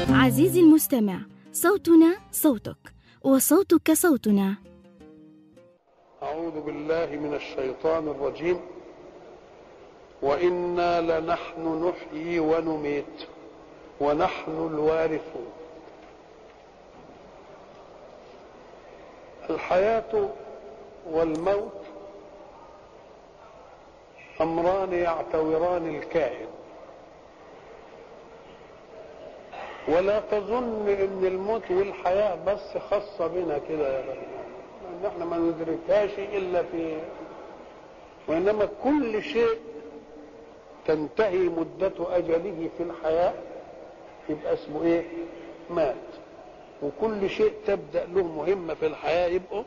عزيزي المستمع صوتنا صوتك وصوتك صوتنا أعوذ بالله من الشيطان الرجيم وإنا لنحن نحيي ونميت ونحن الوارثون الحياة والموت أمران يعتوران الكائن ولا تظن ان الموت والحياة بس خاصة بنا كده يا بني ان احنا ما ندركهاش الا في وانما كل شيء تنتهي مدة اجله في الحياة يبقى اسمه ايه مات وكل شيء تبدأ له مهمة في الحياة يبقوا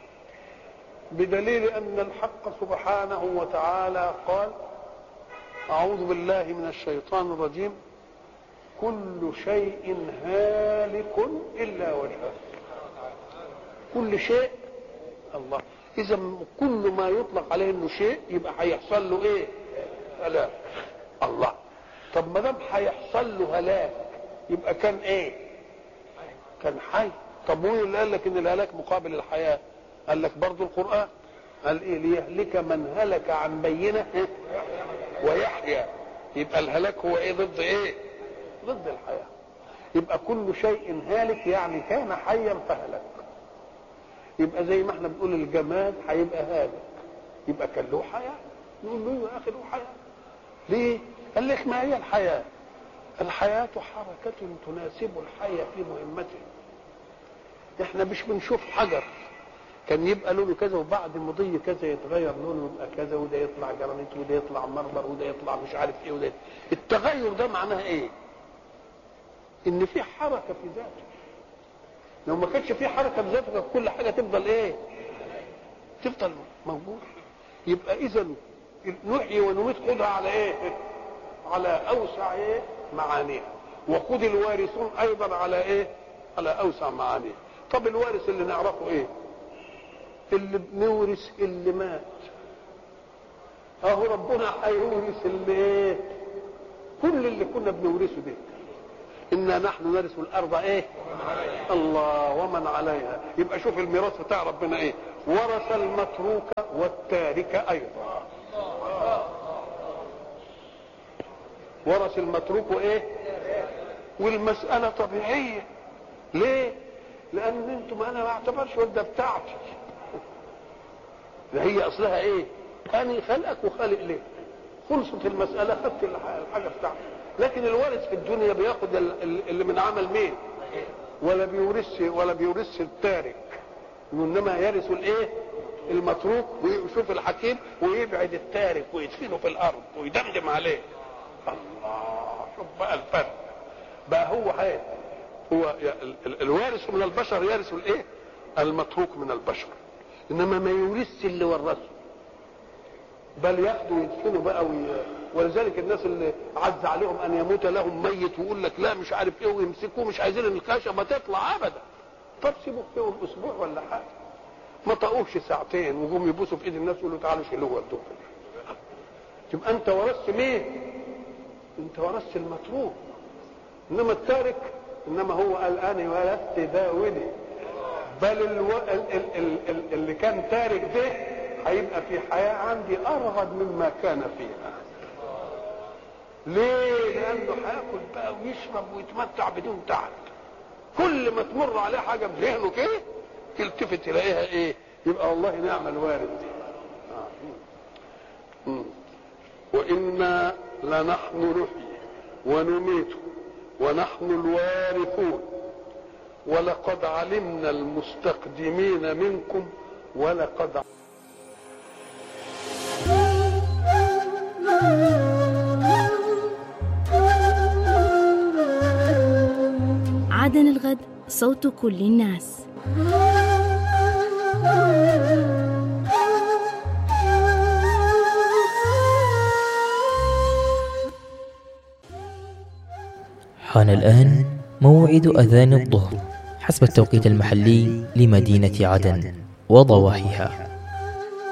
بدليل ان الحق سبحانه وتعالى قال اعوذ بالله من الشيطان الرجيم كل شيء هالك الا وجهه كل شيء الله اذا كل ما يطلق عليه انه شيء يبقى هيحصل له ايه هلاك الله طب ما دام هيحصل له هلاك يبقى كان ايه كان حي طب مين اللي قال لك ان الهلاك مقابل الحياه قال لك برضو القران قال ايه ليهلك من هلك عن بينه ويحيى يبقى الهلاك هو ايه ضد ايه ضد الحياة يبقى كل شيء هالك يعني كان حيا فهلك يبقى زي ما احنا بنقول الجماد هيبقى هالك يبقى كان له حياة نقول له يا أخي له حياة ليه؟ قال لك ما هي الحياة؟ الحياة حركة تناسب الحي في مهمته احنا مش بنشوف حجر كان يبقى لونه كذا وبعد مضي كذا يتغير لونه يبقى كذا وده يطلع جرانيت وده يطلع مرمر وده يطلع مش عارف ايه وده التغير ده معناه ايه؟ ان في حركه في ذاته لو ما كانش في حركه في ذاته كل حاجه تفضل ايه؟ تفضل موجوده يبقى اذا نحيي ونميت خدها على ايه؟ على اوسع ايه؟ معانيها وخذ الوارثون ايضا على ايه؟ على اوسع معانيها طب الوارث اللي نعرفه ايه؟ اللي بنورث اللي مات اهو ربنا هيورث اللي ايه كل اللي كنا بنورثه ده انا نحن نرث الارض ايه الله ومن عليها يبقى شوف الميراث بتاع ربنا ايه ورث المتروك والتارك ايضا ورث المتروك وايه والمساله طبيعيه ليه لان انتم انا ما اعتبرش ده بتاعتي ده هي اصلها ايه انا خلقك وخالق ليه خلصت المساله خدت الحاجه بتاعتك لكن الوارث في الدنيا بياخد اللي من عمل مين ولا بيورث ولا بيورث التارك وانما يرث الايه المتروك ويشوف الحكيم ويبعد التارك ويدفنه في الارض ويدمدم عليه الله شوف بقى الفرق بقى هو هي هو الوارث من البشر يرث الايه المتروك من البشر انما ما يورثش اللي ورثه بل ياخدوا ويدفنوا بقى وي... ولذلك الناس اللي عز عليهم ان يموت لهم ميت ويقول لك لا مش عارف ايه ويمسكوه مش عايزين الخشبه تطلع ابدا طب سيبوه فيهم اسبوع ولا حاجه ما طقوش ساعتين وجم يبوسوا في ايد الناس يقولوا تعالوا شيلوه ودوه تبقى انت ورثت مين؟ انت ورثت المتروك انما التارك انما هو قال انا ورثت ده ودي بل الو... ال... ال... ال... ال... اللي كان تارك ده هيبقى في حياة عندي أرغد مما كان فيها ليه لأنه هياكل بقى ويشرب ويتمتع بدون تعب كل ما تمر عليه حاجة في ذهنه كده تلتفت تلاقيها ايه يبقى والله نعم الوارد آه. وإنا لنحن نحيي ونميت ونحن الوارثون ولقد علمنا المستقدمين منكم ولقد عدن الغد صوت كل الناس حان الآن موعد أذان الظهر حسب التوقيت المحلي لمدينة عدن وضواحيها